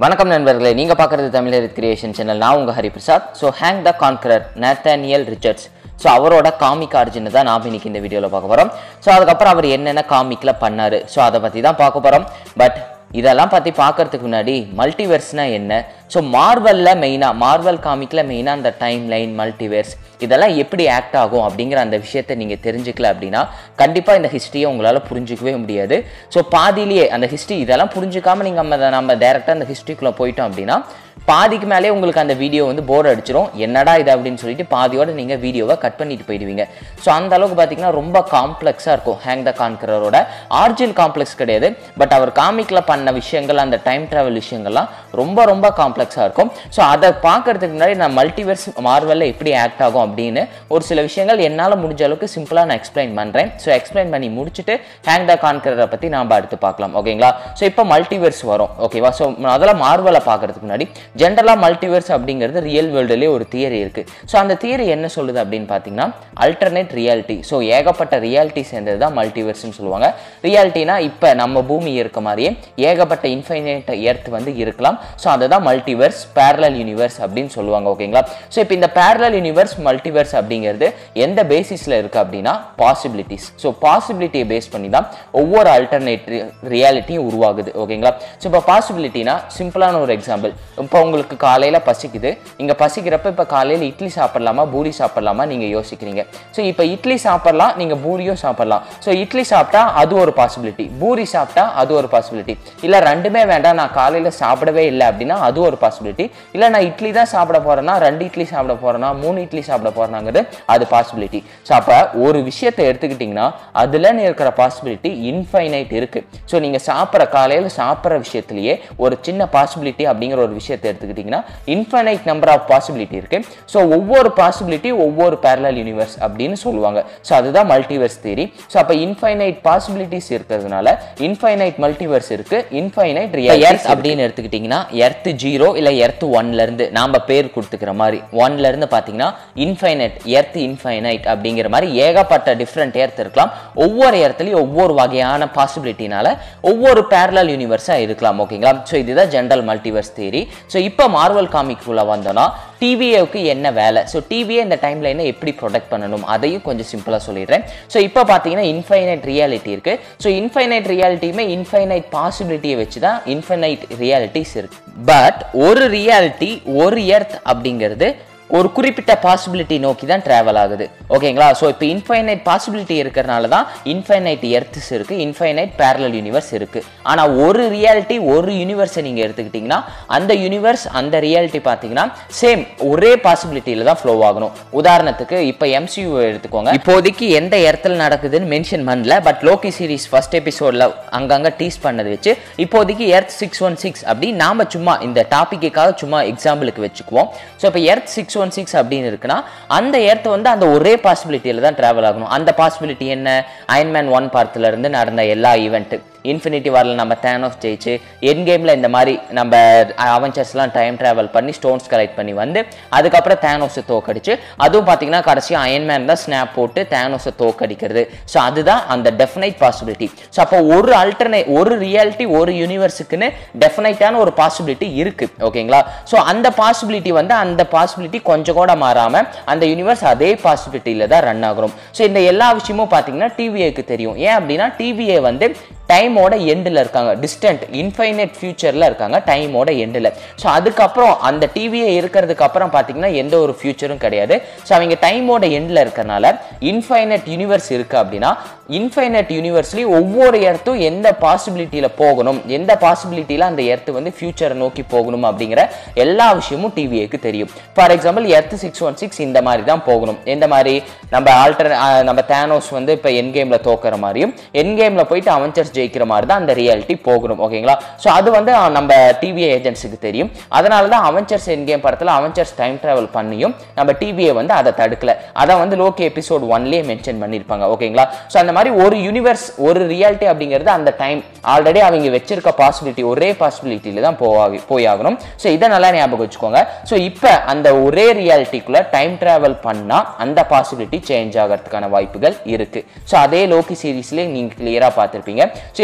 வணக்கம் நண்பர்களே நீங்கள் பார்க்குறது தமிழர் கிரியேஷன் சேனல் நான் உங்கள் ஹரிபிரசாத் ஸோ ஹேங் the conqueror Nathaniel Richards so அவரோட காமிக் ஆரிஜின் தான் நாம் இன்னைக்கு இந்த வீடியோவில் பார்க்க போகிறோம் ஸோ அதுக்கப்புறம் அவர் என்னென்ன காமிக்கில் பண்ணார் ஸோ அதை பற்றி தான் பார்க்க போகிறோம் பட் இதெல்லாம் பற்றி பார்க்கறதுக்கு முன்னாடி மல்டிவர்ஸ்னா என்ன ஸோ மார்வலில் மெயினாக மார்வல் காமிக்கில் மெயினாக அந்த டைம் லைன் மல்டிவர்ஸ் இதெல்லாம் எப்படி ஆக்ட் ஆகும் அப்படிங்கிற அந்த விஷயத்தை நீங்கள் தெரிஞ்சுக்கல அப்படின்னா கண்டிப்பாக இந்த ஹிஸ்ட்ரியை உங்களால் புரிஞ்சிக்கவே முடியாது ஸோ பாதியிலேயே அந்த ஹிஸ்ட்ரி இதெல்லாம் புரிஞ்சுக்காம நீங்கள் நம்ம நம்ம டேரெக்டாக அந்த ஹிஸ்ட்ரிக்குள்ளே போயிட்டோம் அப்படின்னா பாதிக்கு மேலே உங்களுக்கு அந்த வீடியோ வந்து போர் அடிச்சிரும் என்னடா இது அப்படின்னு சொல்லிட்டு பாதியோட நீங்கள் வீடியோவை கட் பண்ணிட்டு போயிடுவீங்க ஸோ அந்த அளவுக்கு பார்த்தீங்கன்னா ரொம்ப காம்ப்ளெக்ஸாக இருக்கும் ஹேங் த கான்கரோட ஆர்ஜின் காம்ப்ளெக்ஸ் கிடையாது பட் அவர் காமிக்கில் பண்ண விஷயங்கள் அந்த டைம் ட்ராவல் விஷயங்கள்லாம் ரொம்ப ரொம்ப காம்ப்ளெக்ஸாக இருக்கும் ஸோ அதை பார்க்கறதுக்கு முன்னாடி நான் மல்டிவர்ஸ் மார்வலில் எப்படி ஆக்ட் ஆகும் அப்படின்னு ஒரு சில விஷயங்கள் என்னால் முடிஞ்ச அளவுக்கு சிம்பிளாக நான் எக்ஸ்பிளைன் பண்ணுறேன் ஸோ எக்ஸ்பிளைன் பண்ணி முடிச்சுட்டு ஹேங் த கான்கரரை பற்றி நாம் அடுத்து பார்க்கலாம் ஓகேங்களா ஸோ இப்போ மல்டிவர்ஸ் வரும் ஓகேவா ஸோ முதல்ல மார்வலை பார்க்கறதுக்கு முன்னாடி ஜென்ரலாக மல்டிவர்ஸ் அப்படிங்கிறது ரியல் வேர்ல்டுலேயே ஒரு தியரி இருக்குது ஸோ அந்த தியரி என்ன சொல்லுது அப்படின்னு பார்த்தீங்கன்னா அல்டர்னேட் ரியாலிட்டி ஸோ ஏகப்பட்ட ரியாலிட்டி சேர்ந்தது தான் மல்டிவர்ஸ்னு சொல்லுவாங்க ரியாலிட்டினா இப்போ நம்ம பூமி இருக்க மாதிரியே ஏகப்பட்ட இன்ஃபைனைட் எர்த் வந்து இருக்கலாம் ஸோ அதை தான் மல்டிவர்ஸ் பேரலல் யூனிவர்ஸ் அப்படின்னு சொல்லுவாங்க ஓகேங்களா ஸோ இப்போ இந்த பேரலல் யூனிவர்ஸ் மல்டிவர்ஸ் அப்படிங்கிறது எந்த பேசிஸில் இருக்குது அப்படின்னா பாசிபிலிட்டிஸ் ஸோ பாசிபிலிட்டியை பேஸ் பண்ணி தான் ஒவ்வொரு அல்டர்னேட் ரியாலிட்டியும் உருவாகுது ஓகேங்களா ஸோ இப்போ பாசிபிலிட்டினா சிம்பிளான ஒரு எக்ஸாம்பிள் இப்போ உங்களுக்கு காலையில் பசிக்குது நீங்கள் பசிக்கிறப்ப இப்போ காலையில் இட்லி சாப்பிடலாமா பூரி சாப்பிடலாமா நீங்கள் யோசிக்கிறீங்க ஸோ இப்போ இட்லி சாப்பிடலாம் நீங்கள் பூரியும் சாப்பிடலாம் ஸோ இட்லி சாப்பிட்டா அது ஒரு பாசிபிலிட்டி பூரி சாப்பிட்டா அது ஒரு பாசிபிலிட்டி இல்லை ரெண்டுமே வேண்டாம் நான் காலையில் சாப்பிடவே இல்லை அப்படின்னா அது ஒரு பாசிபிலிட்டி இல்லை நான் இட்லி தான் சாப்பிட போறேன்னா ரெண்டு இட்லி சாப்பிட போறேன்னா மூணு இட்லி சாப்பிட போறேனாங்கிறது அது பாசிபிலிட்டி ஸோ அப்போ ஒரு விஷயத்தை எடுத்துக்கிட்டிங்கன்னா அதில் இருக்கிற பாசிபிலிட்டி இன்ஃபைனைட் இருக்கு ஸோ நீங்கள் சாப்பிட்ற காலையில் சாப்பிட்ற விஷயத்திலேயே ஒரு சின்ன பாசிபிலிட்டி அப்படிங்கிற ஒரு விஷயத்தை எடுத்துக்கிட்டிங்கன்னா இன்ஃபைனைட் நம்பர் ஆஃப் பாசிபிலிட்டி இருக்கு ஸோ ஒவ்வொரு பாசிபிலிட்டி ஒவ்வொரு பேரலல் யூனிவர்ஸ் அப்படின்னு சொல்லுவாங்க ஸோ அதுதான் மல்டிவர்ஸ் தியரி ஸோ அப்போ இன்ஃபைனைட் பாசிபிலிட்டிஸ் இருக்கிறதுனால இன்ஃபைனைட் மல்டிவர்ஸ் இருக்கு இன்ஃபைனைட் எர்த் அப்படின்னு எடுத்துக்கிட்டிங்கன்னா எர்த் ஜீரோ இல்லை எர்த் ஒன்ல இருந்து நாம பேர் கொடுத்துக்கிற மாதிரி ஒன்ல இருந்து பார்த்தீங்கன்னா இன்ஃபைனைட் எர்த் இன்ஃபைனைட் அப்படிங்கிற மாதிரி ஏகப்பட்ட டிஃப்ரெண்ட் எர்த் இருக்கலாம் ஒவ்வொரு இடத்துலையும் ஒவ்வொரு வகையான பாசிபிலிட்டினால ஒவ்வொரு பேரலல் யூனிவர்ஸாக இருக்கலாம் ஓகேங்களா ஸோ இதுதான் ஜென்ரல் மல்டிவர்ஸ் தியரி ஸோ இப்போ மார்வல் காமிக்குள்ள வந்தோம்னா டிவிஏவுக்கு என்ன வேலை ஸோ டிவிஏ இந்த டைம் லைனை எப்படி ப்ரொடெக்ட் பண்ணணும் அதையும் கொஞ்சம் சிம்பிளாக சொல்லிடுறேன் ஸோ இப்போ பார்த்தீங்கன்னா இன்ஃபைனைட் ரியாலிட்டி இருக்கு ஸோ இன்ஃபைனைட் ரியாலிட்டியுமே இன்ஃபைனைட் பாசிபிலிட்டியை வச்சு தான் இன்ஃபைனைட் ரியாலிட்டிஸ் இருக்கு பட் ஒரு ரியாலிட்டி ஒரு எர்த் அப்படிங்கிறது ஒரு குறிப்பிட்ட பாசிபிலிட்டி நோக்கி தான் ட்ராவல் ஆகுது ஓகேங்களா ஸோ இப்போ இன்ஃபைனைட் பாசிபிலிட்டி இருக்கிறனால தான் இன்ஃபைனைட் எர்த்ஸ் இருக்குது இன்ஃபைனைட் பேரலல் யூனிவர்ஸ் இருக்குது ஆனால் ஒரு ரியாலிட்டி ஒரு யூனிவர்ஸை நீங்கள் எடுத்துக்கிட்டிங்கன்னா அந்த யூனிவர்ஸ் அந்த ரியாலிட்டி பார்த்தீங்கன்னா சேம் ஒரே பாசிபிலிட்டியில் தான் ஃப்ளோ ஆகணும் உதாரணத்துக்கு இப்போ எம்சியூ எடுத்துக்கோங்க இப்போதைக்கு எந்த இடத்துல நடக்குதுன்னு மென்ஷன் பண்ணல பட் லோக்கி சீரிஸ் ஃபர்ஸ்ட் எபிசோடில் அங்கங்கே டீஸ் பண்ணது வச்சு இப்போதைக்கு எர்த் சிக்ஸ் ஒன் சிக்ஸ் அப்படி நாம் சும்மா இந்த டாப்பிக்காக சும்மா எக்ஸாம்பிளுக்கு வச்சுக்குவோம் ஸோ இப்போ எர்த் சிக்ஸ் ஒன் சிக்ஸ் அப்படின்னு இருக்குன்னா அந்த எர்த் வந்து அந்த ஒரே பாசிபிலிட்டியில் தான் ட்ராவல் ஆகணும் அந்த பாசிபிலிட்டி என்ன அயன்மேன் ஒன் பார்த்துல இருந்து நடந்த எல்லா ஈவெண்ட்டு இன்ஃபினிட்டி வாரில் நம்ம தேனோஸ் ஜெயிச்சு என் கேமில் இந்த மாதிரி நம்ம அவெஞ்சர்ஸ்லாம் டைம் ட்ராவல் பண்ணி ஸ்டோன்ஸ் கலெக்ட் பண்ணி வந்து அதுக்கப்புறம் தேனோஸை தோக்கடிச்சு அதுவும் பார்த்தீங்கன்னா கடைசியாக அயன்மேன் தான் ஸ்னாப் போட்டு தேனோஸை தோக்கடிக்கிறது ஸோ அதுதான் அந்த டெஃபினைட் பாசிபிலிட்டி ஸோ அப்போ ஒரு அல்டர்னேட் ஒரு ரியாலிட்டி ஒரு யூனிவர்ஸுக்குன்னு டெஃபினைட்டான ஒரு பாசிபிலிட்டி இருக்கு ஓகேங்களா ஸோ அந்த பாசிபிலிட்டி வந்து அந்த பாசிபிலிட்டி கொஞ்சம் கூட மாறாமல் அந்த யூனிவர்ஸ் அதே பாசிபிலிட்டியில் தான் ரன் ஆகணும் ஸோ இந்த எல்லா விஷயமும் பார்த்தீங்கன்னா டிவிஏக்கு தெரியும் ஏன் அப்படின்னா டிவிஏ வந்து டைமோட எண்டில் இருக்காங்க டிஸ்டன்ட் இன்ஃபைனைட் ஃபியூச்சரில் இருக்காங்க டைமோட எண்டில் ஸோ அதுக்கப்புறம் அந்த டிவியை இருக்கிறதுக்கு அப்புறம் பார்த்தீங்கன்னா எந்த ஒரு ஃபியூச்சரும் கிடையாது ஸோ அவங்க டைமோட எண்டில் இருக்கிறனால இன்ஃபைனைட் யூனிவர்ஸ் இருக்குது அப்படின்னா இன்ஃபைனைட் யூனிவர்ஸ்லேயும் ஒவ்வொரு இடத்தும் எந்த பாசிபிலிட்டியில் போகணும் எந்த பாசிபிலிட்டியில் அந்த எர்த்து வந்து ஃபியூச்சரை நோக்கி போகணும் அப்படிங்கிற எல்லா விஷயமும் டிவிஏக்கு தெரியும் for example earth six one six இந்த மாதிரி தான் போகணும் எந்த மாதிரி நம்ம ஆல்டர் நம்ம தேனோஸ் வந்து இப்போ என் கேமில் தோக்குற மாதிரியும் என் கேமில் போயிட்டு அவெஞ்சர்ஸ் ஜெயிக்கிற மாதிரி தான் அந்த ரியாலிட்டி போகணும் ஓகேங்களா ஸோ அது வந்து அஹ், நம்ம டிவிஏ ஏஜென்ட்ஸுக்கு தெரியும் அதனால தான் அவெஞ்சர்ஸ் என் கேம் படத்தில் அவெஞ்சர்ஸ் டைம் ட்ராவல் பண்ணியும் நம்ம டிவிஏ வந்து அதை தடுக்கல அதை வந்து லோக்கி எபிசோட் ஒன்லேயே மென்ஷன் பண்ணியிருப்பாங்க ஓகேங்களா ஸோ அந்த மாதிரி ஒரு யூனிவர்ஸ் ஒரு ரியாலிட்டி அப்படிங்கிறது அந்த டைம் ஆல்ரெடி அவங்க வச்சிருக்க பாசிபிலிட்டி ஒரே பாசிபிலிட்டியில தான் போவாகி போயாகணும் ஸோ இதை நல்லா ஞாபகம் வச்சுக்கோங்க ஸோ இப்போ அந்த ஒரே ரியாலிட்டிக்குள்ள டைம் டிராவல் பண்ணால் அந்த பாசிபிலிட்டி சேஞ்ச் ஆகிறதுக்கான வாய்ப்புகள் இருக்கு ஸோ அதே லோக்கி சீரீஸ்லேயே நீங்கள் கிளியராக பார்த்துருப்பீங்க ஸோ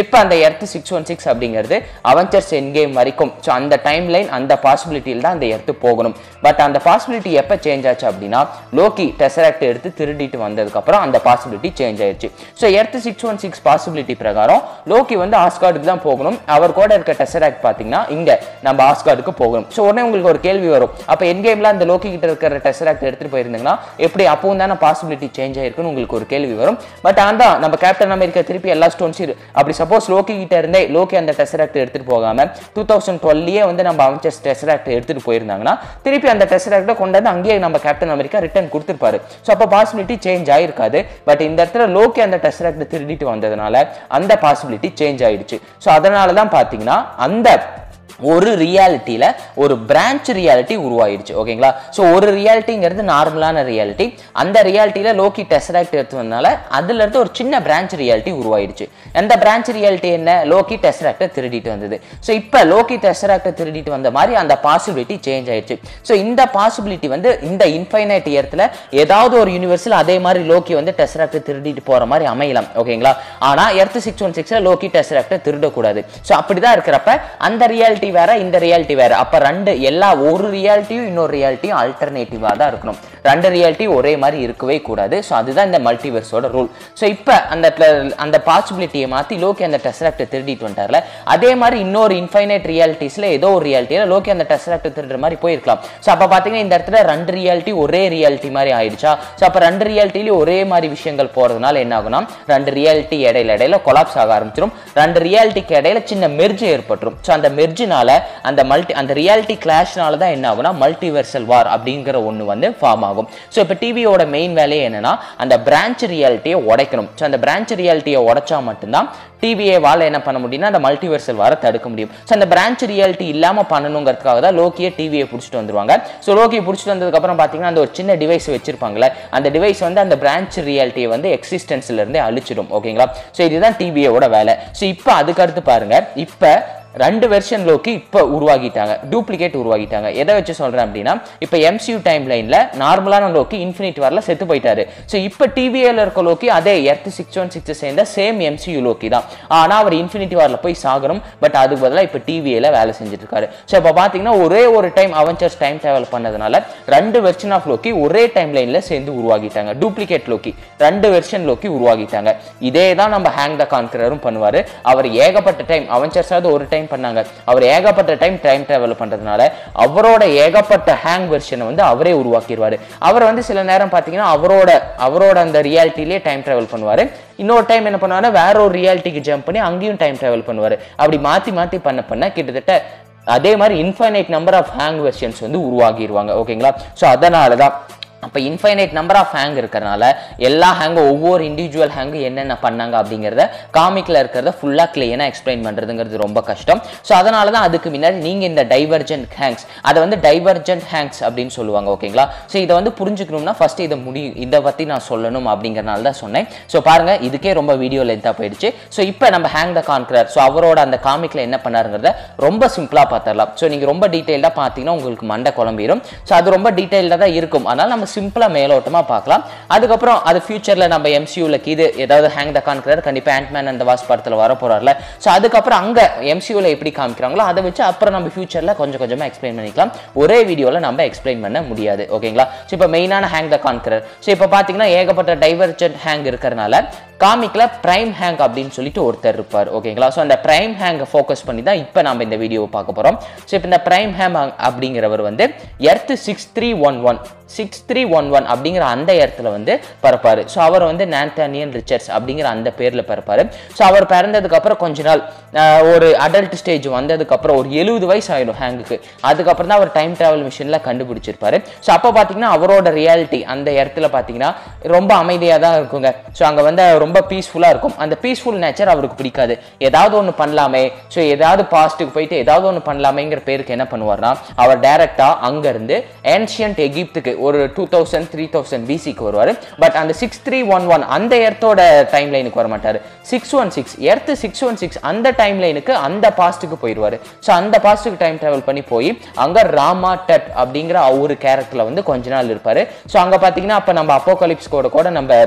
இப்போ அந்த எர்த் சிக்ஸ் ஒன் சிக்ஸ் அப்படிங்கிறது அவெஞ்சர்ஸ் என் கேம் வரைக்கும் ஸோ அந்த டைம் லைன் அந்த பாசிபிலிட்டியில் தான் அந்த எர்த்து போகணும் பட் அந்த பாசிபிலிட்டி எப்போ சேஞ்ச் ஆச்சு அப்படின்னா லோக்கி டெசராக்ட் எடுத்து திருடிட்டு வந்ததுக்கப்புறம் அந்த பாசிபிலிட்டி சேஞ்ச் ஆயிடுச்சு so earth six one six possibility பிரகாரம் லோக்கி வந்து ஆஸ்கார்டுக்கு தான் போகணும் அவர் கூட இருக்க டெசராக்ட் பார்த்தீங்கன்னா இங்கே நம்ம ஆஸ்கார்டுக்கு போகணும் ஸோ உடனே உங்களுக்கு ஒரு கேள்வி வரும் அப்போ என் கேமில் அந்த லோக்கி கிட்ட இருக்கிற டெசராக்ட் எடுத்துட்டு போயிருந்தீங்கன்னா எப்படி அப்பவும் தானே பாசிபிலிட்டி சேஞ்ச் ஆயிருக்குன்னு உங்களுக்கு ஒரு கேள்வி வரும் பட் அந்த நம்ம கேப்டன் அமெரிக்கா திருப்பி எல்லா ஸ்டோன்ஸும் அப்படி சப்போஸ் லோக்கி கிட்ட இருந்தே லோக்கி அந்த டெசராக்ட் எடுத்துட்டு போகாம டூ தௌசண்ட் டுவெல்லையே வந்து நம்ம அவெஞ்சர்ஸ் டெசராக்ட் எடுத்துட்டு போயிருந்தாங்கன்னா திருப்பி அந்த டெசராக்டை கொண்டு வந்து அங்கேயே நம்ம கேப்டன் அமெரிக்கா ரிட்டர்ன் கொடுத்துருப்பாரு ஸோ அப்போ பாசிபிலிட்டி சேஞ்ச் ஆயிருக்காது பட் இந்த இடத்துல லோக்கி அந்த டெசராக்ட் திருடிட்டு வந்ததுனால அந்த பாசிபிலிட்டி சேஞ்ச் ஆயிடுச்சு ஸோ அதனால தான் பார்த்தீங்கன்னா அந்த ஒரு ரியாலிட்டியில் ஒரு பிரான்ச் ரியாலிட்டி உருவாயிடுச்சு ஓகேங்களா ஸோ ஒரு ரியாலிட்டிங்கிறது நார்மலான ரியாலிட்டி அந்த ரியாலிட்டியில் லோக்கி டெசராக்ட் எடுத்ததுனால அதுல இருந்து ஒரு சின்ன பிரான்ச் ரியாலிட்டி உருவாயிடுச்சு அந்த பிரான்ச் ரியாலிட்டி என்ன லோக்கி டெசராக்டை திருடிட்டு வந்தது ஸோ இப்போ லோக்கி டெசராக்டை திருடிட்டு வந்த மாதிரி அந்த பாசிபிலிட்டி சேஞ்ச் ஆயிடுச்சு ஸோ இந்த பாசிபிலிட்டி வந்து இந்த இன்ஃபைனைட் இயர்த்தில் ஏதாவது ஒரு யூனிவர்ஸில் அதே மாதிரி லோக்கி வந்து டெசராக்டை திருடிட்டு போகிற மாதிரி அமையலாம் ஓகேங்களா ஆனால் எர்த் சிக்ஸ் ஒன் சிக்ஸில் லோக்கி டெசராக்டை திருடக்கூடாது ஸோ அப்படி தான் இருக்கிறப்ப அந்த ரியாலிட்டி வேற இந்த ரியாலிட்டி வேற அப்ப ரெண்டு எல்லா ஒரு ரியாலிட்டியும் இன்னொரு ரியாலிட்டியும் அல்டர்னேட்டிவா தான் இருக்கணும் ரெண்டு ரியாலிட்டி ஒரே மாதிரி இருக்கவே கூடாது ஸோ அதுதான் இந்த மல்டிவர்ஸோட ரூல் ஸோ இப்போ அந்த இடத்துல அந்த பாசிபிலிட்டியை மாற்றி லோக்கி அந்த டெஸ்ராக்டை திருடிட்டு வந்துட்டார்ல அதே மாதிரி இன்னொரு இன்ஃபைனைட் ரியாலிட்டிஸில் ஏதோ ஒரு ரியாலிட்டியில் லோக்கி அந்த டெஸ்ராக்டை திருடுற மாதிரி போயிருக்கலாம் ஸோ அப்போ பார்த்தீங்கன்னா இந்த இடத்துல ரெண்டு ரியாலிட்டி ஒரே ரியாலிட்டி மாதிரி ஆயிடுச்சா ஸோ அப்போ ரெண்டு ரியாலிட்டிலையும் ஒரே மாதிரி விஷயங்கள் போகிறதுனால என்ன ஆகும்னா ரெண்டு ரியாலிட்டி இடையில இடையில கொலாப்ஸ் ஆக ஆரம்பிச்சிடும் ரெண்டு ரியாலிட்டிக்கு இடையில சின்ன மெர்ஜ் ஏற்பட்டுரும் ஸோ அந்த மெர்ஜினால அந்த மல்டி அந்த ரியாலிட்டி கிளாஷ்னால தான் என்ன ஆகும்னா மல்டிவர்சல் வார் அப்படிங்கிற ஒன்று வந்து ஃபார்ம் ஆகும் ஸோ இப்போ டிவியோட மெயின் வேலையே என்னன்னா அந்த பிரான்ச் ரியாலிட்டியை உடைக்கணும் ஸோ அந்த பிரான்ச் ரியாலிட்டியை உடைச்சா மட்டும்தான் டிவிஏவால் என்ன பண்ண முடியும்னா அந்த மல்டிவர்சல் வார தடுக்க முடியும் ஸோ அந்த பிரான்ச் ரியாலிட்டி இல்லாமல் பண்ணணுங்கிறதுக்காக தான் லோக்கியை டிவியை பிடிச்சிட்டு வந்துருவாங்க ஸோ லோக்கியை பிடிச்சிட்டு வந்ததுக்கப்புறம் பார்த்தீங்கன்னா அந்த ஒரு சின்ன டிவைஸ் வச்சிருப்பாங்களே அந்த டிவைஸ் வந்து அந்த பிரான்ச் ரியாலிட்டியை வந்து எக்ஸிஸ்டன்ஸ்ல இருந்தே அழிச்சிடும் ஓகேங்களா ஸோ இதுதான் டிவியோட வேலை ஸோ இப்போ அதுக்கு அடுத்து பாருங்க இப்போ ரெண்டு வெர்ஷன் லோக்கி இப்போ உருவாக்கிட்டாங்க டூப்ளிகேட் உருவாக்கிட்டாங்க எதை வச்சு சொல்றேன் அப்படின்னா இப்போ எம்சியூ டைம் லைன்ல நார்மலான லோக்கி இன்ஃபினிட் வரல செத்து போயிட்டாரு ஸோ இப்போ டிவிஏல இருக்க லோக்கி அதே எர்த் சிக்ஸ் ஒன் சிக்ஸ் சேர்ந்த சேம் எம்சியூ லோக்கி தான் ஆனால் அவர் இன்ஃபினிட்டி வாரில் போய் சாகணும் பட் அதுக்கு பதிலாக இப்போ டிவிஏல வேலை செஞ்சுட்டு இருக்காரு ஸோ இப்போ பார்த்தீங்கன்னா ஒரே ஒரு டைம் அவெஞ்சர்ஸ் டைம் டிராவல் பண்ணதுனால ரெண்டு வெர்ஷன் ஆஃப் லோக்கி ஒரே டைம் லைன்ல சேர்ந்து உருவாக்கிட்டாங்க டூப்ளிகேட் லோக்கி ரெண்டு வெர்ஷன் லோக்கி உருவாக்கிட்டாங்க இதே தான் நம்ம ஹேங் த கான்கரரும் பண்ணுவார் அவர் ஏகப்பட்ட டைம் அவெஞ்சர்ஸாவது ஒரு டைம் பண்ணாங்க அவர் ஏகப்பட்ட டைம் டைம் டிராவல் பண்றதுனால அவரோட ஏகப்பட்ட ஹேங் வெர்ஷனை வந்து அவரே உருவாக்கிடுவாரு அவர் வந்து சில நேரம் பார்த்தீங்கன்னா அவரோட அவரோட அந்த ரியாலிட்டிலேயே டைம் டிராவல் பண்ணுவாரு இன்னொரு டைம் என்ன பண்ணுவாரு வேற ஒரு ரியாலிட்டிக்கு ஜம்ப் பண்ணி அங்கேயும் டைம் டிராவல் பண்ணுவாரு அப்படி மாத்தி மாத்தி பண்ண பண்ண கிட்டத்தட்ட அதே மாதிரி இன்ஃபைனைட் நம்பர் ஆஃப் ஹேங் வெர்ஷன்ஸ் வந்து உருவாகிடுவாங்க ஓகேங்களா ஸோ அதனால தான் அப்போ இன்ஃபைனைட் நம்பர் ஆஃப் ஹேங் இருக்கிறனால எல்லா ஹேங்கும் ஒவ்வொரு இண்டிவிஜுவல் ஹேங்கும் என்னென்ன பண்ணாங்க அப்படிங்கிறத காமிக்கில் இருக்கிறத ஃபுல்லாக கிளியனாக எக்ஸ்பிளைன் பண்ணுறதுங்கிறது ரொம்ப கஷ்டம் ஸோ அதனால தான் அதுக்கு முன்னாடி நீங்கள் இந்த டைவர்ஜென்ட் ஹேங்ஸ் அதை வந்து டைவர்ஜென்ட் ஹேங்ஸ் அப்படின்னு சொல்லுவாங்க ஓகேங்களா ஸோ இதை வந்து புரிஞ்சுக்கணும்னா ஃபஸ்ட்டு இதை முடி இதை பற்றி நான் சொல்லணும் அப்படிங்கிறனால தான் சொன்னேன் ஸோ பாருங்கள் இதுக்கே ரொம்ப வீடியோ லென்த்தாக போயிடுச்சு ஸோ இப்போ நம்ம ஹேங் த கான்கரர் ஸோ அவரோட அந்த காமிக்கில் என்ன பண்ணாருங்கிறத ரொம்ப சிம்பிளாக பார்த்துடலாம் ஸோ நீங்கள் ரொம்ப டீட்டெயில்டாக பார்த்தீங்கன்னா உங்களுக்கு மண்டை குழம்பிடும் ஸோ அது ரொம்ப டீட்டெயில்டாக தான் இருக்கும் அதனால் நம்ம சிம்பிளாக மேலோட்டமாக பார்க்கலாம் அதுக்கப்புறம் அது ஃபியூச்சரில் நம்ம எம்சியூவில் இது ஏதாவது ஹேங் த கான்கரர் கண்டிப்பாக ஆண்ட்மேன் அந்த வாஸ் படத்தில் வர போகிறார்ல ஸோ அதுக்கப்புறம் அங்கே எம்சியூவில் எப்படி காமிக்கிறாங்களோ அதை வச்சு அப்புறம் நம்ம ஃபியூச்சரில் கொஞ்சம் கொஞ்சமாக எக்ஸ்பிளைன் பண்ணிக்கலாம் ஒரே வீடியோவில் நம்ம எக்ஸ்பிளைன் பண்ண முடியாது ஓகேங்களா ஸோ இப்போ மெயினான ஹேங் த கான்கரர் ஸோ இப்போ பார்த்தீங்கன்னா ஏகப்பட்ட டைவர்ஜென்ட் ஹேங் இருக்கிறனால காமிக்ல பிரைம் ஹேங் அப்படின்னு சொல்லிட்டு ஒருத்தர் இருப்பார் ஓகேங்களா ஸோ அந்த பிரைம் ஹேங்கை ஃபோக்கஸ் பண்ணி தான் இப்போ நம்ம இந்த வீடியோவை பார்க்க போகிறோம் ஸோ இப்போ இந்த பிரைம் ஹேம் அப்படிங்கிறவர் வந்து earth six three one one six three one one அப்படிங்கிற அந்த இடத்துல வந்து பிறப்பாரு ஸோ அவர் வந்து நான்தானியன் ரிச்சர்ட்ஸ் அப்படிங்கிற அந்த பேரில் பிறப்பாரு ஸோ அவர் பிறந்ததுக்கு அப்புறம் கொஞ்ச நாள் ஆஹ், ஒரு அடல்ட் ஸ்டேஜ் வந்ததுக்கப்புறம் ஒரு எழுபது வயசு ஆயிடும் ஹேங்குக்கு அதுக்கப்புறம் தான் அவர் டைம் டிராவல் மிஷினில் கண்டுபிடிச்சிருப்பாரு ஸோ அப்போ பார்த்தீங்கன்னா அவரோட ரியாலிட்டி அந்த இடத்துல பார்த்தீங்கன்னா ரொம்ப அமைதியாக தான் இருக்குங்க ஸோ அங்கே வந்து ரொம்ப பீஸ்ஃபுல்லாக இருக்கும் அந்த பீஸ்ஃபுல் நேச்சர் அவருக்கு பிடிக்காது ஏதாவது ஒன்று பண்ணலாமே ஸோ ஏதாவது பாஸ்ட்டுக்கு போயிட்டு ஏதாவது ஒன்று பண்ணலாமேங்கிற பேருக்கு என்ன பண்ணுவார்னா அவர் டைரெக்டாக அங்கேருந்து ஏன்ஷியன்ட் எகிப்துக்கு ஒரு டூ தௌசண்ட் த்ரீ தௌசண்ட் பிசிக்கு வருவார் பட் அந்த சிக்ஸ் த்ரீ ஒன் ஒன் அந்த எர்த்தோட டைம் லைனுக்கு வர மாட்டார் six one six earth six one six அந்த டைம் லைனுக்கு அந்த பாஸ்ட்டுக்கு போயிடுவார் ஸோ அந்த பாஸ்ட்டுக்கு டைம் ட்ராவல் பண்ணி போய் அங்கே ராமா டட் அப்படிங்கிற ஒரு கேரக்டரில் வந்து கொஞ்ச நாள் இருப்பார் ஸோ அங்கே பார்த்தீங்கன்னா அப்போ நம்ம அப்போகலிப்ஸ் கூட கூட நம்ம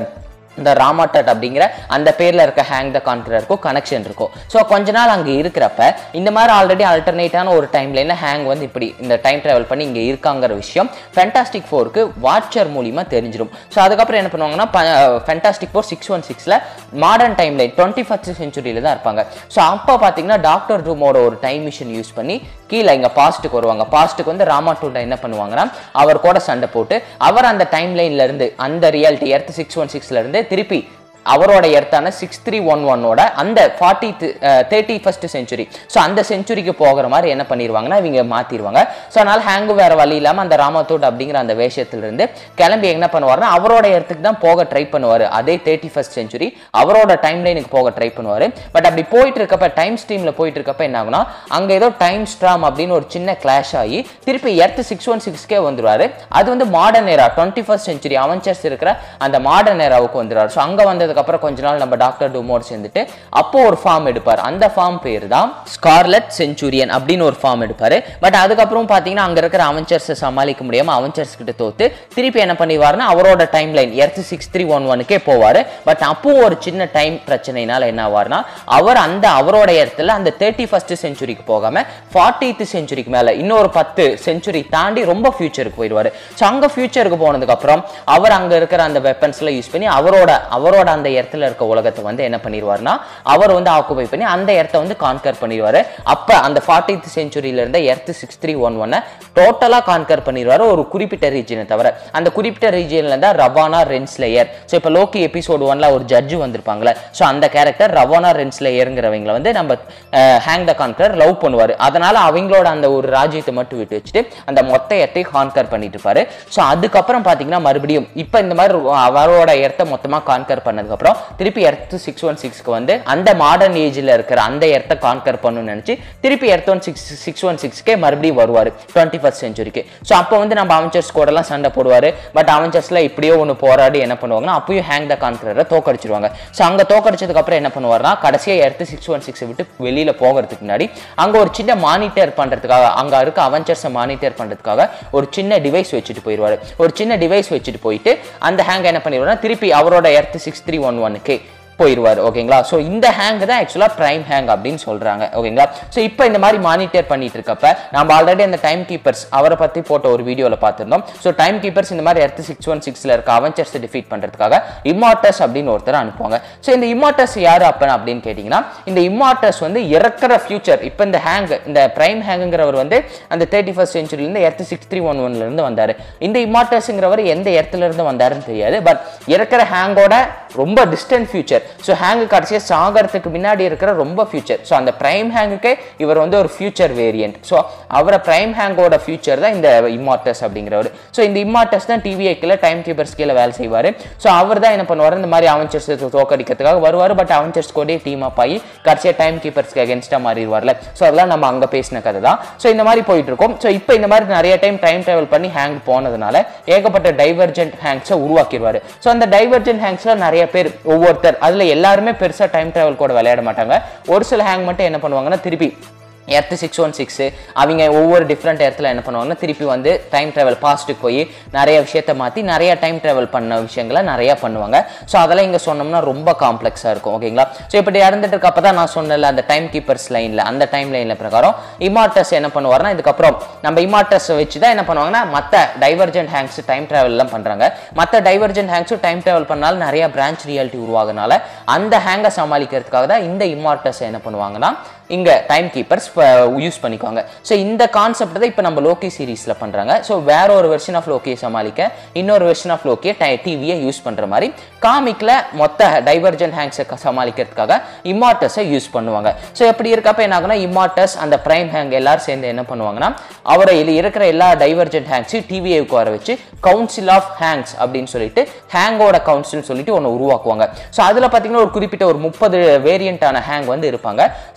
இந்த ராமாட்டட் அப்படிங்கிற அந்த பேர்ல இருக்க ஹேங் த கான்கரருக்கும் கனெக்ஷன் இருக்கும் ஸோ கொஞ்ச நாள் அங்கே இருக்கிறப்ப இந்த மாதிரி ஆல்ரெடி ஆல்டர்னேட்டான ஒரு டைம் லைனில் ஹேங் வந்து இப்படி இந்த டைம் ட்ராவல் பண்ணி இங்கே இருக்காங்கிற விஷயம் ஃபென்டாஸ்டிக் ஃபோருக்கு வாட்சர் மூலியமா தெரிஞ்சிடும் ஸோ அதுக்கப்புறம் என்ன பண்ணுவாங்கன்னா ஃபென்டாஸ்டிக் ஃபோர் சிக்ஸ் ஒன் சிக்ஸில் modern timeline twenty first செஞ்சுரியில் தான் இருப்பாங்க ஸோ அப்போ பார்த்தீங்கன்னா டாக்டர் ரூமோட ஒரு டைம் மிஷின் யூஸ் பண்ணி கீழே இங்கே பாஸ்ட்டுக்கு வருவாங்க பாஸ்ட்டுக்கு வந்து ராமாட்டூட்டை என்ன பண்ணுவாங்கன்னா அவர் கூட சண்டை போட்டு அவர் அந்த டைம் லைன்ல இருந்து அந்த ரியாலிட்டி எர்த் சிக்ஸ் ஒன் சிக்ஸ்ல இருந்து திருப்பி அவரோட எர்த்தான சிக்ஸ் த்ரீ ஒன் ஒன்னோட அந்த forty thirty first century so அந்த செஞ்சுரிக்கு போகிற மாதிரி என்ன பண்ணிடுவாங்கன்னா இவங்க மாற்றிடுவாங்க ஸோ அதனால் ஹேங்கு வேற வழி இல்லாமல் அந்த ராமத்தோட் அப்படிங்கிற அந்த வேஷத்துலேருந்து கிளம்பி என்ன பண்ணுவார்னா அவரோட இடத்துக்கு தான் போக ட்ரை பண்ணுவார் அதே தேர்ட்டி ஃபர்ஸ்ட் செஞ்சுரி அவரோட டைம் லைனுக்கு போக ட்ரை பண்ணுவார் பட் அப்படி போயிட்டு இருக்கப்ப டைம் ஸ்ட்ரீமில் போயிட்டு இருக்கப்ப என்ன ஆகுனா அங்கே ஏதோ டைம் ஸ்ட்ராம் அப்படின்னு ஒரு சின்ன கிளாஷ் ஆகி திருப்பி எர்த் சிக்ஸ் ஒன் சிக்ஸ்க்கே வந்துருவாரு அது வந்து modern era twenty first century Avengers இருக்கிற அந்த மாடர்ன் ஏராவுக்கு வந்துருவாரு ஸோ அங்கே வந்ததுக்கு அப்புறம் கொஞ்ச நாள் நம்ம டாக்டர் டூமோர் சேர்ந்துட்டு அப்போ ஒரு ஃபார்ம் எடுப்பார் அந்த ஃபார்ம் பேர் தான் ஸ்கார்லட் செஞ்சுரியன் அப்படின்னு ஒரு ஃபார்ம் எடுப்பாரு பட் அதுக்கப்புறம் பார்த்தீங்கன்னா அங்கே இருக்கிற அவெஞ்சர்ஸை சமாளிக்க முடியாம அவெஞ்சர்ஸ் கிட்ட தோத்து திருப்பி என்ன பண்ணிவாருன்னா அவரோட timeline earth six three one ஒனுக்கே போவார் பட் அப்போ ஒரு சின்ன டைம் பிரச்சனைனால என்ன ஆவார்னா அவர் அந்த அவரோட இடத்துல அந்த தேர்ட்டி ஃபர்ஸ்ட் செஞ்சுரிக்கு போகாம ஃபார்ட்டித் செஞ்சுரிக்கு மேல இன்னொரு பத்து செஞ்சுரி தாண்டி ரொம்ப ஃபியூச்சருக்கு போயிடுவாரு ஸோ அங்க ஃபியூச்சருக்கு போனதுக்கு அப்புறம் அவர் அங்க இருக்கிற அந்த வெப்பன்ஸ்ல யூஸ் பண்ணி அவரோட அவரோட அந்த இடத்துல இருக்க உலகத்தை வந்து என்ன பண்ணிடுவார்னா அவர் வந்து ஆக்குபை பண்ணி அந்த இடத்த வந்து கான்கர் பண்ணிடுவாரு அப்ப அந்த ஃபார்ட்டித் செஞ்சுரியில இருந்த எர்த் சிக்ஸ் த்ரீ ஒன் ஒன்னை டோட்டலா கான்கர் பண்ணிடுவாரு ஒரு குறிப்பிட்ட ரீஜனை தவிர அந்த குறிப்பிட்ட ரீஜன்ல இருந்தா ரவானா ரென்ஸ்லேயர் ஸோ இப்போ லோக்கி எபிசோடு ஒன்ல ஒரு ஜட்ஜு வந்திருப்பாங்களே ஸோ அந்த கேரக்டர் ரவானா ரென்ஸ்லேயருங்கிறவங்களை வந்து நம்ம ஹேங் த கான்கர் லவ் பண்ணுவார் அதனால அவங்களோட அந்த ஒரு ராஜ்யத்தை மட்டும் விட்டு வச்சுட்டு அந்த மொத்த இடத்தையும் கான்கர் பண்ணிட்டு இருப்பாரு ஸோ அதுக்கப்புறம் பார்த்தீங்கன்னா மறுபடியும் இப்போ இந்த மாதிரி அவரோட இடத்த மொத்தமாக கான்கர் பண்ணதுக்கப்புறம் திருப்பி எர்த் சிக்ஸ் ஒன் சிக்ஸ்க்கு வந்து அந்த மாடர்ன் ஏஜில் இருக்கிற அந்த இடத்த கான்கர் பண்ணணும்னு நினச்சி திருப்பி earth one six six one சிக்ஸ்க்கே மறுபடியும் வருவார் டுவெண்ட்டி ஃபஸ்ட் செஞ்சுரிக்கு ஸோ அப்போ வந்து நம்ம அவெஞ்சர்ஸ் கூடலாம் சண்டை போடுவார் பட் அவெஞ்சர்ஸில் இப்படியோ ஒன்று போராடி என்ன பண்ணுவாங்கன்னா அப்பயும் ஹேங் த கான்கரரை தோக்கடிச்சிருவாங்க ஸோ அங்கே தோக்கடிச்சதுக்கு அப்புறம் என்ன பண்ணுவார்னா கடைசியாக எர்த்து சிக்ஸ் ஒன் சிக்ஸை விட்டு வெளியில் போகிறதுக்கு முன்னாடி அங்கே ஒரு சின்ன மானிட்டர் பண்ணுறதுக்காக அங்கே இருக்க அவெஞ்சர்ஸை மானிட்டர் பண்ணுறதுக்காக ஒரு சின்ன டிவைஸ் வச்சுட்டு போயிடுவார் ஒரு சின்ன டிவைஸ் வச்சுட்டு போயிட்டு அந்த ஹேங் என்ன பண்ணிடுவார்னா திருப்பி அவரோட எர்த்து சிக்ஸ் த்ரீ ஒன் ஒன்னுக்கு போயிடுவார் ஓகேங்களா ஸோ இந்த ஹேங் தான் ஆக்சுவலாக ப்ரைம் ஹேங் அப்படின்னு சொல்கிறாங்க ஓகேங்களா ஸோ இப்போ இந்த மாதிரி மானிட்டர் பண்ணிட்டு இருக்கப்ப நம்ம ஆல்ரெடி அந்த டைம் கீப்பர்ஸ் அவரை பற்றி போட்ட ஒரு வீடியோவில் பார்த்துருந்தோம் ஸோ டைம் கீப்பர்ஸ் இந்த மாதிரி எர்த்து சிக்ஸ் ஒன் சிக்ஸில் இருக்க அவெஞ்சர்ஸை டிஃபீட் பண்ணுறதுக்காக இம்மார்டஸ் அப்படின்னு ஒருத்தர் அனுப்புவாங்க ஸோ இந்த இம்மார்டஸ் யார் அப்பன் அப்படின்னு கேட்டிங்கன்னா இந்த இம்மார்டஸ் வந்து இறக்குற ஃபியூச்சர் இப்போ இந்த ஹேங் இந்த ப்ரைம் ஹேங்குங்கிறவர் வந்து அந்த தேர்ட்டி ஃபர்ஸ்ட் சென்ச்சுரியிலேருந்து எர்த்து சிக்ஸ் த்ரீ ஒன் ஒன்லேருந்து வந்தார் இந்த இம்மார்டஸ்ங்கிறவர் எந்த இடத்துல இருந்து வந்தாருன்னு தெரியாது பட் இறக்குற ஹேங்கோட ரொம்ப டிஸ்டன்ட் ஃபியூச்சர் ஸோ ஹேங்கு கடைசியாக சாகிறதுக்கு முன்னாடி இருக்கிற ரொம்ப ஃபியூச்சர் ஸோ அந்த ப்ரைம் ஹேங்குக்கே இவர் வந்து ஒரு ஃபியூச்சர் வேரியன்ட் ஸோ அவரை ப்ரைம் ஹேங்கோட ஃபியூச்சர் தான் இந்த இம்மார்டஸ் அப்படிங்கிறவர் ஸோ இந்த இம்மார்டஸ் தான் டிவிஐக்கில் டைம் கீப்பர்ஸ் கீழே வேலை செய்வார் ஸோ அவர் தான் என்ன பண்ணுவார் இந்த மாதிரி அவெஞ்சர்ஸ் தோக்கடிக்கிறதுக்காக வருவார் பட் அவெஞ்சர்ஸ் கூட டீம் அப் ஆகி கடைசியாக டைம் கீப்பர்ஸ்க்கு அகேன்ஸ்டாக மாறிடுவார்ல ஸோ அதெல்லாம் நம்ம அங்கே பேசின கதை தான் ஸோ இந்த மாதிரி போயிட்டு இருக்கோம் ஸோ இப்போ இந்த மாதிரி நிறைய டைம் டைம் ட்ராவல் பண்ணி ஹேங் போனதுனால ஏகப்பட்ட டைவர்ஜென்ட் ஹேங்ஸை உருவாக்கிடுவார் ஸோ அந்த டைவர்ஜென்ட் ஹேங்ஸில் நிறைய பேர் ஒவ்வொருத்தர் அதில் எல்லாருமே பெருசாக டைம் ட்ராவல் கூட விளையாட மாட்டாங்க ஒரு சில ஹேங் மட்டும் என்ன பண்ணுவாங்கன்னா திருப்பி எர்த்து சிக்ஸ் ஒன் சிக்ஸு அவங்க ஒவ்வொரு டிஃப்ரெண்ட் இடத்துல என்ன பண்ணுவாங்கன்னா திருப்பி வந்து டைம் ட்ராவல் பாஸ்ட்டுக்கு போய் நிறைய விஷயத்தை மாற்றி நிறைய டைம் ட்ராவல் பண்ண விஷயங்களை நிறையா பண்ணுவாங்க ஸோ அதெல்லாம் இங்கே சொன்னோம்னா ரொம்ப காம்ப்ளெக்ஸாக இருக்கும் ஓகேங்களா ஸோ இப்படி இறந்துட்டு இருக்கப்ப தான் நான் சொன்னல அந்த டைம் கீப்பர்ஸ் லைனில் அந்த டைம் லைனில் பிரகாரம் இமார்டஸ் என்ன பண்ணுவார்னா இதுக்கப்புறம் நம்ம இமார்டஸை வச்சு தான் என்ன பண்ணுவாங்கன்னா மற்ற டைவர்ஜென்ட் ஹேங்ஸ் டைம் ட்ராவல்லாம் பண்ணுறாங்க மற்ற டைவர்ஜென்ட் ஹேங்ஸும் டைம் ட்ராவல் பண்ணாலும் நிறைய பிரான்ச் ரியாலிட்டி உருவாகுனால அந்த ஹேங்கை சமாளிக்கிறதுக்காக தான் இந்த இமார்டஸ் என்ன பண்ணுவாங்கன்னா இங்கே டைம் கீப்பர்ஸ் யூஸ் பண்ணிக்குவாங்க ஸோ இந்த கான்செப்ட் தான் இப்போ நம்ம லோக்கி சீரீஸில் பண்ணுறாங்க ஸோ வேற ஒரு வெர்ஷன் ஆஃப் லோக்கியை சமாளிக்க இன்னொரு வெர்ஷன் ஆஃப் லோக்கியை டை டிவியை யூஸ் பண்ணுற மாதிரி காமிக்கில் மொத்த டைவர்ஜென்ட் ஹேங்ஸை சமாளிக்கிறதுக்காக இம்மார்டஸை யூஸ் பண்ணுவாங்க ஸோ எப்படி இருக்கப்ப என்ன ஆகுனா இம்மார்டஸ் அந்த பிரைம் ஹேங் எல்லாரும் சேர்ந்து என்ன பண்ணுவாங்கன்னா அவரை இதில் இருக்கிற எல்லா டைவர்ஜென்ட் ஹேங்ஸையும் டிவியை உட்கார வச்சு கவுன்சில் ஆஃப் ஹேங்ஸ் அப்படின்னு சொல்லிட்டு ஹேங்கோட கவுன்சில்னு சொல்லிட்டு ஒன்று உருவாக்குவாங்க ஸோ அதில் பார்த்தீங்கன்னா ஒரு குறிப்பிட்ட ஒரு முப்பது வேரியண்டான ஹேங் வந்து இருப்பாங்க ஸோ அந்த முப்பது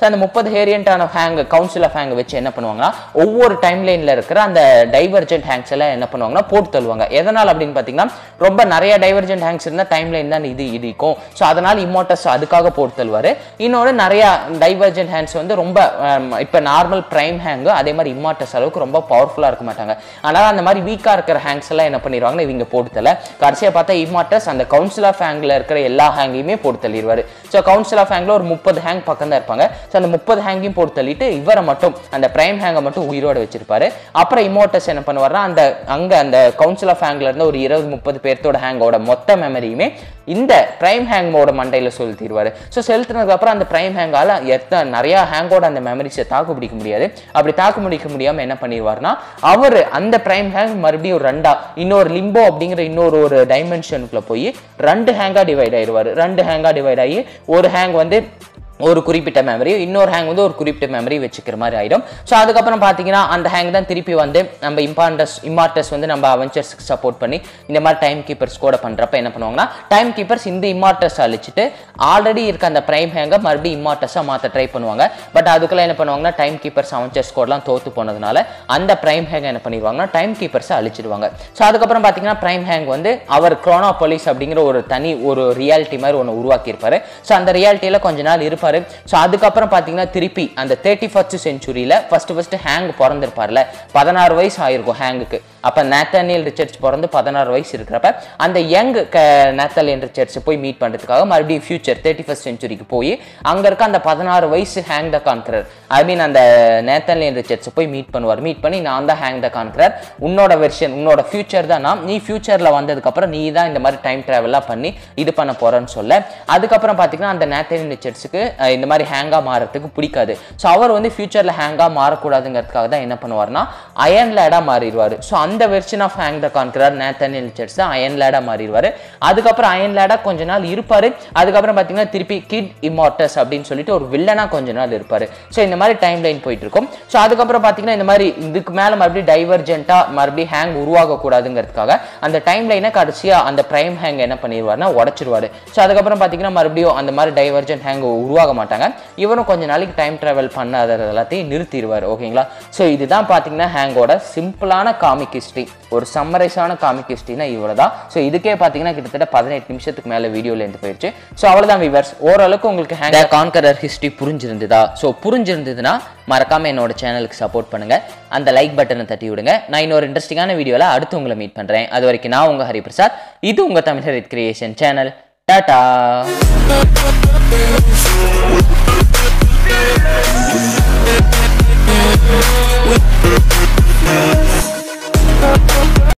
முப்பது வேரியண்டான ஹேங் கவுன்சில் ஆஃப் ஹேங் வச்சு என்ன பண்ணுவாங்கன்னா ஒவ்வொரு டைம் லைனில் இருக்கிற அந்த டைவர்ஜென்ட் ஹேங்ஸ் எல்லாம் என்ன பண்ணுவாங்கன்னா போட்டு தள்ளுவாங்க எதனால் அப்படின்னு பார்த்தீங்கன்னா ரொம்ப நிறைய டைவர்ஜென்ட் ஹேங்ஸ் இருந்தால் டைம் லைன் தான் இது இடிக்கும் ஸோ அதனால் இமோட்டஸ் அதுக்காக போட்டு தள்ளுவார் இன்னொன்று நிறைய டைவர்ஜென்ட் ஹேண்ட்ஸ் வந்து ரொம்ப இப்போ நார்மல் ப்ரைம் ஹேங்கு அதே மாதிரி இம்மாட்டஸ் அளவுக்கு ரொம்ப பவர்ஃபுல்லாக இருக்க மாட்டாங்க ஆனால் அந்த மாதிரி வீக்காக இருக்கிற ஹேங்ஸ் எல்லாம் என்ன பண்ணிடுவாங்கன்னா இவங்க போட்டு தள்ள கடைசியாக பார்த்தா இம்மாட்டஸ் அந்த கவுன்சில் ஆஃப் ஹேங்கில் இருக்கிற எல்லா ஹேங்கையுமே போட்டு தள்ளிடுவார் ஸோ கவுன்சில் ஆஃப் ஹேங்கில் ஒரு முப்பது ஹேங் பக்கம் தான் இருப்பாங்க ஸோ அந்த முப்பது ஹேங்கையும் போட்டு தள்ளிட்டு இவரை மட்டும் அந்த பிரைம் ஹேங்கை மட்டும் உயிரோட வச்சிருப்பாரு அப்புறம் இமோட்டஸ் என்ன பண்ணுவார்னா அந்த அங்கே அந்த கவுன்சில் ஆஃப் ஹேங்கில் இருந்து ஒரு இருபது முப்பது பேர்த்தோட ஹேங்கோட மொத்த மெமரியுமே இந்த பிரைம் ஹேங்கோட மண்டையில் செலுத்திடுவார் ஸோ செலுத்தினதுக்கு அப்புறம் அந்த பிரைம் ஹேங்கால எத்தனை நிறைய ஹேங்கோட அந்த மெமரிஸை தாக்கு பிடிக்க முடியாது அப்படி தாக்கு பிடிக்க முடியாமல் என்ன பண்ணிடுவார்னா அவர் அந்த பிரைம் ஹேங் மறுபடியும் ஒரு ரெண்டா இன்னொரு லிம்போ அப்படிங்கிற இன்னொரு ஒரு டைமென்ஷனுக்குள்ள போய் ரெண்டு ஹேங்கா டிவைட் ஆயிடுவார் ரெண்டு ஹேங்கா டிவைட் ஆகி ஒரு ஹேங் வந்து ஒரு குறிப்பிட்ட மெமரி இன்னொரு ஹேங் வந்து ஒரு குறிப்பிட்ட மெமரி வச்சுக்கிற மாதிரி ஆயிடும் ஸோ அதுக்கப்புறம் பார்த்தீங்கன்னா அந்த ஹேங் தான் திருப்பி வந்து நம்ம இம்பார்டஸ் இம்மார்டஸ் வந்து நம்ம அவெஞ்சர்ஸ்க்கு சப்போர்ட் பண்ணி இந்த மாதிரி டைம் கீப்பர்ஸ் கூட பண்ணுறப்ப என்ன பண்ணுவாங்கன்னா டைம் கீப்பர்ஸ் இந்த இம்மார்டஸ் அழிச்சிட்டு ஆல்ரெடி இருக்க அந்த ப்ரைம் ஹேங்கை மறுபடியும் இம்மார்டஸாக மாற்ற ட்ரை பண்ணுவாங்க பட் அதுக்கெல்லாம் என்ன பண்ணுவாங்கன்னா டைம் கீப்பர்ஸ் அவெஞ்சர்ஸ் கோடெலாம் தோத்து போனதுனால அந்த ப்ரைம் ஹேங் என்ன பண்ணிடுவாங்கன்னா டைம் கீப்பர்ஸை அழிச்சிடுவாங்க ஸோ அதுக்கப்புறம் பார்த்தீங்கன்னா ப்ரைம் ஹேங் வந்து அவர் குரோனோபொலிஸ் அப்படிங்கிற ஒரு தனி ஒரு ரியாலிட்டி மாதிரி ஒன்று உருவாக்கியிருப்பாரு ஸோ அந்த ரியாலிட்டியில் கொஞ்ச நாள் இருப்பார் ஸோ அதுக்கப்புறம் பார்த்தீங்கன்னா திருப்பி அந்த தேர்ட்டி ஃபர்ஸ்ட் செஞ்சுரியில் ஃபர்ஸ்ட் ஃபர்ஸ்ட் ஹேங் பிறந்திருப்பார்ல பதினாறு வயசு ஆயிருக்கும் ஹேங்குக்கு அப்போ நேத்தானியல் ரிச்சர்ட்ஸ் பிறந்து பதினாறு வயசு இருக்கிறப்ப அந்த யங் நேத்தானியல் ரிச்சர்ட்ஸ் போய் மீட் பண்ணுறதுக்காக மறுபடியும் ஃபியூச்சர் தேர்ட்டி ஃபர்ஸ்ட் செஞ்சுரிக்கு போய் அங்கே இருக்க அந்த பதினாறு வயசு hang the conqueror I mean அந்த நேத்தானியல் ரிச்சர்ட்ஸ் போய் மீட் பண்ணுவார் மீட் பண்ணி நான் தான் ஹேங் த கான்கரர் உன்னோட வெர்ஷன் உன்னோட ஃபியூச்சர் தான் நான் நீ ஃபியூச்சரில் வந்ததுக்கப்புறம் நீ தான் இந்த மாதிரி டைம் ட்ராவல்லாம் பண்ணி இது பண்ண போகிறேன்னு சொல்ல அதுக்கப்புறம் பார்த்தீங்கன்னா அந்த நேத்தானியல் ரிச்சர்ட்ஸுக்கு இந்த மாதிரி ஹேங்காக மாறதுக்கு பிடிக்காது ஸோ அவர் வந்து ஃபியூச்சரில் ஹேங்காக மாறக்கூடாதுங்கிறதுக்காக தான் என்ன பண்ணுவார்னா அயன் லேடாக மாறிடுவார் ஸோ அந்த வெர்ஷன் ஆஃப் ஹேங் த கான்கரர் நேத்தானியல் ரிச்சர்ட்ஸ் தான் அயன் லேடாக மாறிடுவார் அதுக்கப்புறம் அயன் லேடாக கொஞ்ச நாள் இருப்பார் அதுக்கப்புறம் பார்த்தீங்கன்னா திருப்பி கிட் இமார்டஸ் அப்படின்னு சொல்லிட்டு ஒரு வில்லனாக கொஞ்ச நாள் இருப்பார் ஸோ இந்த மாதிரி டைம் லைன் போயிட்டு இருக்கும் ஸோ அதுக்கப்புறம் பார்த்தீங்கன்னா இந்த மாதிரி இதுக்கு மேலே மறுபடியும் டைவர்ஜென்ட்டாக மறுபடியும் ஹேங் உருவாகக்கூடாதுங்கிறதுக்காக அந்த டைம் லைனை கடைசியாக அந்த ப்ரைம் ஹேங் என்ன பண்ணிடுவார்னா உடச்சிருவாரு ஸோ அதுக்கப்புறம் பார்த்தீங்கன்னா மறுபடியும் அந்த மாதிரி டைவர்ஜென்ட் ஹேங் உருவாக மாட்டாங்க இவரும் கொஞ்ச நாளைக்கு டைம் ட்ராவல் பண்ணாத எல்லாத்தையும் நிறுத்திடுவார் ஓகேங்களா ஸோ இதுதான் பார்த்தீங்கன்னா ஹேங்கோட சிம்பிளான காமிக் ஹிஸ்ட்ரி ஒரு சம்மரைஸான காமிக் ஹிஸ்ட்ரினா இவ்வளோ தான் ஸோ இதுக்கே பார்த்தீங்கன்னா கிட்டத்தட்ட பதினெட்டு நிமிஷத்துக்கு மேலே வீடியோலேருந்து போயிடுச்சு ஸோ அவ்வளோதான் விவர்ஸ் ஓரளவுக்கு உங்களுக்கு ஹேங் கான்கரர் ஹிஸ்ட்ரி புரிஞ்சிருந்ததா ஸோ புரிஞ்சிருந்ததுன்னா மறக்காம என்னோட சேனலுக்கு சப்போர்ட் பண்ணுங்க அந்த லைக் பட்டனை தட்டி விடுங்க நான் இன்னொரு இன்ட்ரெஸ்டிங்கான வீடியோவில் அடுத்து உங்களை மீட் பண்ணுறேன் அது வரைக்கும் நான் உங்கள் ஹரிபிரசாத் இது உங்கள் தமிழர் கிரியேஷன் சேனல் டாடா We'll be right back.